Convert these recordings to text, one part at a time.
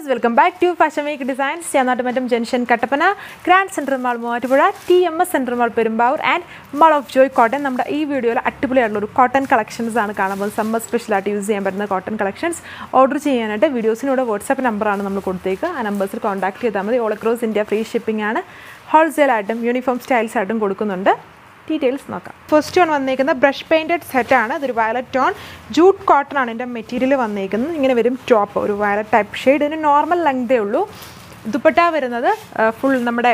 viewers welcome back to fashion week designs Chennattumattam junction Kattappana grand central mall Muvattupuzha T M S central mall Perumbavoor and mall of Joy cotton നമ്മുടെ ഈ വീഡിയോയിൽ അടിപൊളിയായിട്ടുള്ള ഒരു cotton collections ആണ് കാണാൻ പോകുന്നത് സമ്മർ സ്പെഷ്യലായിട്ട് യൂസ് ചെയ്യാൻ പറ്റുന്ന കോട്ടൺ കളക്ഷൻസ് ഓർഡർ ചെയ്യാനായിട്ട് വീഡിയോസിനൂടെ വാട്സാപ്പ് നമ്പറാണ് നമ്മൾ കൊടുത്തേക്ക് ആ നമ്പേഴ്സിൽ കോൺടാക്ട് ചെയ്താൽ മതി all across India free shipping ആണ് ഹോൾസെയിലായിട്ടും യൂണിഫോം സ്റ്റൈൽസ് ആയിട്ടും കൊടുക്കുന്നുണ്ട് ഡീറ്റെയിൽസ് നോക്കാം ഫസ്റ്റ് വൺ വന്നേക്കുന്ന ബ്രഷ് പെയിൻറ്റഡ് സെറ്റാണ് ഇതൊരു വയലറ്റ് ടോൺ ജൂട്ട് കോട്ടൺ ആണ് ഇതിൻ്റെ മെറ്റീരിയൽ വന്നേക്കുന്നത് ഇങ്ങനെ വരും ടോപ്പ് ഒരു വയലറ്റ് ടൈപ്പ് ഷെയ്ഡ് ഇതിന് നോർമൽ ലെങ്തേ ഉള്ളൂ ദുപ്പട്ട വരുന്നത് ഫുൾ നമ്മുടെ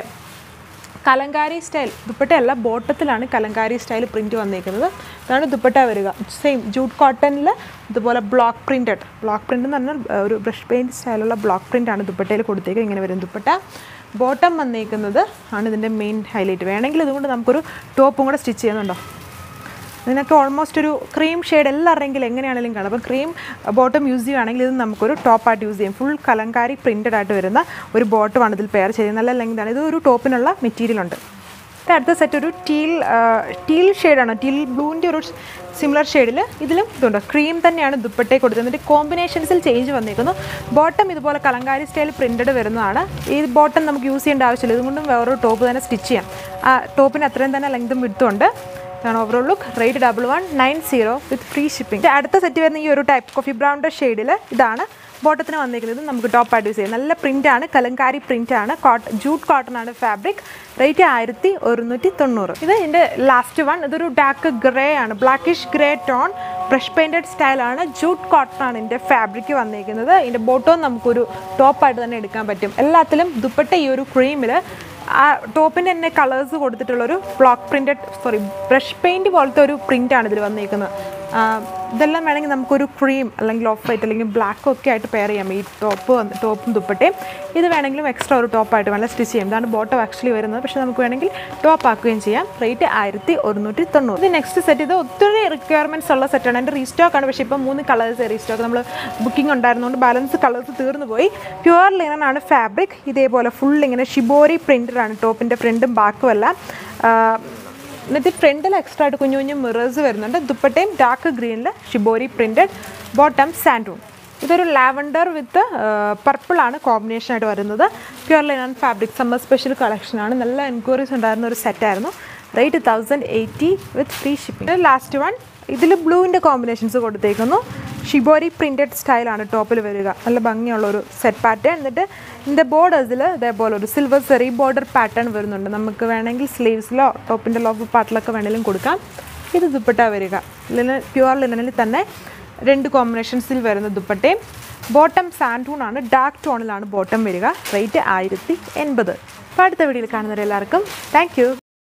കലങ്കാരി സ്റ്റൈൽ ദുപ്പട്ടയല്ല ബോട്ടത്തിലാണ് കലങ്കാരി സ്റ്റൈൽ പ്രിൻറ്റ് വന്നേക്കുന്നത് ഇതാണ് ദുപ്പട്ട വരിക സെയിം ജൂട്ട് കോട്ടണിൽ ഇതുപോലെ ബ്ലോക്ക് പ്രിൻറ്റഡ് ബ്ലോക്ക് പ്രിൻ്റ് എന്ന് പറഞ്ഞാൽ ഏഹ്, ഒരു ബ്രഷ് പെയിൻറ്റ് സ്റ്റൈലുള്ള ബ്ലോക്ക് പ്രിൻ്റ് ആണ് ദുപ്പട്ടയിൽ കൊടുത്തേക്കുക ഇങ്ങനെ വരും ദുപ്പട്ട ബോട്ടം വന്നേക്കുന്നത് ആണ് ഇതിൻ്റെ മെയിൻ ഹൈലൈറ്റ് വേണമെങ്കിൽ ഇതുകൊണ്ട് നമുക്കൊരു ടോപ്പും കൂടെ സ്റ്റിച്ച് ചെയ്യുന്നുണ്ടോ ഇതിനൊക്കെ ഓൾമോസ്റ്റ് ഒരു ക്രീം ഷെയ്ഡ് എല്ലാവരുടെയെങ്കിലും എങ്ങനെയാണെങ്കിലും കാണാം അപ്പോൾ ക്രീം ബോട്ടം യൂസ് ചെയ്യുകയാണെങ്കിൽ ഇത് നമുക്കൊരു ടോപ്പായിട്ട് യൂസ് ചെയ്യാം ഫുൾ കലങ്കാരി പ്രിൻറ്റഡ് ആയിട്ട് വരുന്ന ഒരു ബോട്ടമാണ് ഇതിൽ പെയർ ചെയ്യുന്നത് നല്ല ലെങ്താണ് ഇത് ഒരു ടോപ്പിനുള്ള മെറ്റീരിയൽ ഉണ്ട് ഇത് അടുത്ത സെറ്റ് ഒരു ടീൽ ടീൽ ഷെയ്ഡാണ് ടീൽ ബ്ലൂവിൻ്റെ ഒരു സിമിലർ ഷെയ്ഡിൽ ഇതിലും ഇതുണ്ട് ക്രീം തന്നെയാണ് ദുപ്പട്ടയെ കൊടുത്തത് എന്നിട്ട് കോമ്പിനേഷൻസിൽ ചേഞ്ച് വന്നിരിക്കുന്നു ബോട്ടം ഇതുപോലെ കലങ്കാരി സ്റ്റൈൽ പ്രിൻറ്റഡ് വരുന്നതാണ് ഈ ബോട്ടം നമുക്ക് യൂസ് ചെയ്യേണ്ട ആവശ്യമില്ല ഇതുകൊണ്ടും വേറൊരു ടോപ്പ് തന്നെ സ്റ്റിച്ച് ചെയ്യാം ആ ടോപ്പിന് അത്രയും തന്നെ ലെങ്തും വിടുത്തുണ്ട് ഇതാണ് overall look rate double one nine zero with free shipping അടുത്ത സെറ്റ് വരുന്ന ഈ ഒരു ടൈപ്പ് കോഫി ബ്രൗണിൻ്റെ ഷെയ്ഡിൽ ഇതാണ് ബോട്ടത്തിന് വന്നിരിക്കുന്നത് നമുക്ക് ടോപ്പ് ആയിട്ട് യൂസ് ചെയ്യാം നല്ല പ്രിൻ്റ് ആണ് കലങ്കാരി പ്രിൻ്റ് ആണ് കോട്ടൺ ജൂട്ട് കോട്ടൺ ആണ് ഫാബ്രിക് റേറ്റ് ആയിരത്തി ഒരുന്നൂറ്റി തൊണ്ണൂറ് ഇത് ഇതിൻ്റെ ലാസ്റ്റ് വൺ ഇതൊരു ഡാർക്ക് ഗ്രേ ആണ് blackish grey tone brush painted സ്റ്റൈലാണ് ജൂട്ട് കോട്ടൺ ആണ് ഇതിൻ്റെ ഫാബ്രിക് വന്നിരിക്കുന്നത് ഇതിൻ്റെ ബോട്ടവും നമുക്കൊരു ടോപ്പായിട്ട് തന്നെ എടുക്കാൻ പറ്റും എല്ലാത്തിലും ദുപ്പട്ട ഈ ഒരു ക്രീമിൽ ആ ടോപ്പിൻ്റെ തന്നെ കളേഴ്സ് കൊടുത്തിട്ടുള്ളൊരു block printed sorry brush paint പോലത്തെ ഒരു പ്രിൻ്റാണ് ഇതിൽ വന്നിരിക്കുന്നത് ആ, ഇതെല്ലാം വേണമെങ്കിൽ നമുക്കൊരു ക്രീം അല്ലെങ്കിൽ ഓഫ് വൈറ്റ് അല്ലെങ്കിൽ ബ്ലാക്ക് ഒക്കെ ആയിട്ട് പെയർ ചെയ്യാം ഈ ടോപ്പ് വന്ന് ടോപ്പും ദുപ്പട്ടയും ഇത് വേണമെങ്കിലും എക്സ്ട്രാ ഒരു ടോപ്പായിട്ട് വേണം സ്റ്റിച്ച് ചെയ്യാം ഇതാണ് ബോട്ടം ആക്ച്വലി വരുന്നത് പക്ഷേ നമുക്ക് വേണമെങ്കിൽ ടോപ്പ് ആക്കുകയും ചെയ്യാം റേറ്റ് ആയിരത്തി ഒരുന്നൂറ്റി തൊണ്ണൂറ് ഇത് നെക്സ്റ്റ് സെറ്റ് ഇത് ഒത്തിരി റിക്വയർമെൻറ്റ്സ് ഉള്ള സെറ്റാണ് എൻ്റെ റീസ്റ്റോക്ക് ആണ് പക്ഷേ ഇപ്പം മൂന്ന് കളേഴ്സ് റീസ്റ്റോക്ക് നമ്മൾ ബുക്കിംഗ് ഉണ്ടായിരുന്നുകൊണ്ട് ബാലൻസ് കളേഴ്സ് തീർന്നു പോയി പ്യുവർ ലിനൻ ആണ് ഫാബ്രിക് ഇതേപോലെ ഫുൾ ഇങ്ങനെ ഷിബോറി പ്രിൻറ്റഡ് ആണ് ടോപ്പിൻ്റെ ഫ്രണ്ടും ബാക്കും എല്ലാം ആ, എന്നിട്ട് ഫ്രണ്ടിൽ എക്സ്ട്രാ ആയിട്ട് കുഞ്ഞു കുഞ്ഞു മിറേഴ്സ് വരുന്നുണ്ട് ദുപ്പട്ടയും ഡാർക്ക് ഗ്രീനിൽ ഷിബോരി പ്രിൻറ്റഡ് ബോട്ടം സാൻഡൂൺ ഇതൊരു ലാവൻഡർ വിത്ത് പർപ്പിളാണ് കോമ്പിനേഷൻ ആയിട്ട് വരുന്നത് pure linen fabric summer special കളക്ഷനാണ് നല്ല എൻക്വയറീസ് ഉണ്ടായിരുന്ന ഒരു സെറ്റായിരുന്നു rate thousand eighty with free shipping last one ഇതിൽ ബ്ലൂവിൻ്റെ കോമ്പിനേഷൻസ് കൊടുത്തേക്കുന്നു ഷിബോരി പ്രിൻറ്റഡ് സ്റ്റൈലാണ് ടോപ്പിൽ വരിക നല്ല ഭംഗിയുള്ള ഒരു സെറ്റ് പാറ്റേൺ എന്നിട്ട് ഇതിൻ്റെ ബോർഡേഴ്സിൽ ഇതേപോലെ ഒരു സിൽവർ സെറി ബോർഡർ പാറ്റേൺ വരുന്നുണ്ട് നമുക്ക് വേണമെങ്കിൽ സ്ലീവ്സിലോ ടോപ്പിൻ്റെ ലോഫ് പാർട്ടിലൊക്കെ വേണമെങ്കിലും കൊടുക്കാം ഇത് ദുപ്പട്ട വരിക ലിനൻ പ്യുവർ ലിനനിൽ തന്നെ രണ്ട് കോമ്പിനേഷൻസിൽ വരുന്ന ദുപ്പട്ടയും ബോട്ടം സാൻഡൂൺ ആണ് ഡാർക്ക് ടോണിലാണ് ബോട്ടം വരിക റേറ്റ് ആയിരത്തി എൺപത് അപ്പോൾ അടുത്ത വീഡിയോയിൽ കാണുന്നവരെല്ലാവർക്കും താങ്ക് യു